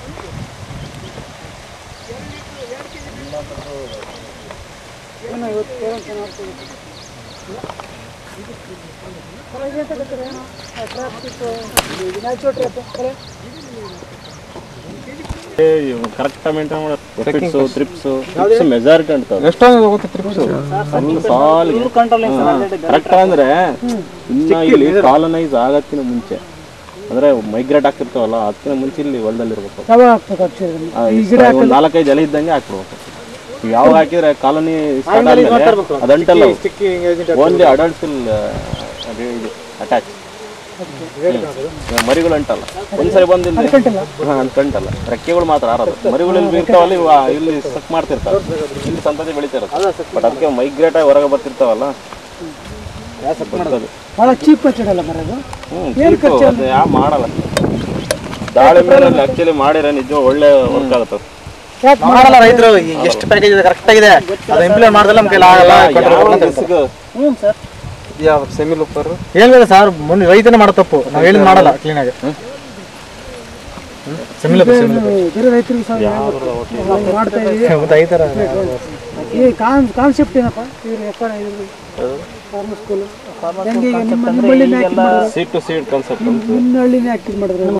ಏನೋ ಇವತ್ತು ಏನೋ ಚೆನ್ನಾಗಿ ಸರ್ ಇದೆಂತ ಗೊತ್ತಿಲ್ಲ ಏನೋ traffic natural traffic correct maintain ಮಾಡೋದು ಎಫೆಕ್ಟ್ಸು ತ್ರಿಪ್ಸು ತ್ರಿಪ್ಸ್ ಮೆಜಾರಿಟಿ ಅಂತಾರೆ ಎಷ್ಟೊಂದು ಹೋಗುತ್ತೆ ತ್ರಿಪ್ಸು ಫುಲ್ ಸಾಲಿಗೆ ಕರೆಕ್ಟ್ ಅಂದ್ರೆ ಇನ್ನ ಇಲ್ಲಿ ಕಾಲನೈಸ್ ಆಗಕ್ಕಿಂತ ಮುಂಚೆ ಅಂದ್ರೆ ಮೈಗ್ರೇಟ್ ಆಗ್ತಿರ್ತಾವಲ್ಲ ಅದಕ್ಕಿಂತ ಮುಂಚೆ ಇಲ್ಲಿ ಹೊಲದಲ್ಲಿ ಇರ್ಬೇಕು ಯಾವಾಗ ಹಾಕ್ಬೇಕು ಆಕ್ಚುಲಿ ಆ, ಇಷ್ಟ ಒಂದ್ ನಾಲ್ಕೈದು ಎಲೆ ಇದ್ದಂಗೆ ಹಾಕ್ಬಿಡ್ಬೇಕು ಈಗ ಯಾವಾಗ ಹಾಕಿದ್ರೆ ಕಾಲನಿ ಸ್ಟಾರ್ಟ್ ಆದ್ಮೇಲೆ ಅದಂಟಲ್ಲ ಓನ್ಲಿ ಅಡಲ್ಟ್ಸ್ ಅಟ್ಯಾಚ್ ಮರಿಗಳು ಅಂಟಲ್ಲ ಒಂದ್ಸರಿ ಬಂದು ಇಲ್ಲಿ ಹಾ, ಅನ್ಕಂಟಲ್ಲ ರೆಕ್ಕೆಗಳು ಮಾತ್ರ ಆರೋದು ಮರಿಗಳು ಇಲ್ಲಿ ಇರ್ತಾವಲ್ಲ ಇವ ಇಲ್ಲಿ ಸಕ್ ಮಾಡ್ತಿರ್ತಾವೆ ಇಲ್ಲಿ ಸಂತತಿ ಬೆಳಿತಿರುತ್ತೆ ಬಟ್ ಅದಕ್ಕೆ ಮೈಗ್ರೇಟ್ ಆಗಿ ಹೊರಗೆ ಬರ್ತಿರ್ತಾವಲ್ಲ ಗೊತ್ತದು. ಭಾಳ ಚೀಪ್ ಹಚ್ಚಿಡಲ್ಲ ಮರ ಅದು ಹ್ಮ್ cheap, ಅದು ಯಾವ ಮಾಡಲ್ಲ ದಾಳಿಂಬೆ ಆಕ್ಚುಲಿ ಮಾಡಿದ್ರೆ ನಿಜ ಒಳ್ಳೆ ವರ್ಕ್ ಆಗುತ್ತೆ ಯಾಕೆ ಮಾಡಲ್ಲ ರೈತರು ಎಷ್ಟು ಪ್ಯಾಕೇಜ್ ಇದೆ ಕರೆಕ್ಟ್ ಆಗಿದೆ ಅದು ಇಂಪ್ಲಿಮೆಂಟ್ ಮಾಡಿದ್ರೆ ನಮ್ಮ ಕೈಲಿ ಆಗಲ್ಲ ಯಾವ ರಿಸ್ಕ್ ಹ್ಞೂ ಸರ್ ಯಾವ ಸೆಮಿಲ್ ಉಪ್ಪರು ಹೇಳ್ಬೇಡ ಸರ್ ಮುಂದೆ ರೈತನೇ ಮಾಡೋ ತಪ್ಪು ನಾವು ಹೇಳಿದ್ ಮಾಡಲ್ಲ ಕ್ಲೀನಾಗಿ ಸೆಮಿಲ್ ಉಪ್ಪು ಸೆಮಿಲ್ ಬೇರೆ ರೈತರಿಗೆ ಸಹ ನಾವು ಮಾಡ್ತಾ ಇದೀವಿ ಉಪ್ಪು ಈ ಥರ ಈ ಕಾನ್ ಕಾನ್ಸೆಪ್ಟ್ ಏನಪ್ಪ ಇವ್ರು ಎక్కడ ಫಾರ್ಮರ್ ಸ್ಕೂಲ್ ಹೆಂಗೆ ಈಗ ನಿಮ್ಮ ನಿಮ್ಮ ಹಳ್ಳಿನೇ ಆಕ್ಟಿವ್ ಮಾಡಿದ್ರೆ ಸೀಟ್ ಟು ಸೀಟ್ ಕಾನ್ಸೆಪ್ಟ್ ಅಂತ ನಿಮ್ಮ ಹಳ್ಳಿನೇ ಆಕ್ಟಿವ್ ಮಾಡಿದ್ರೆ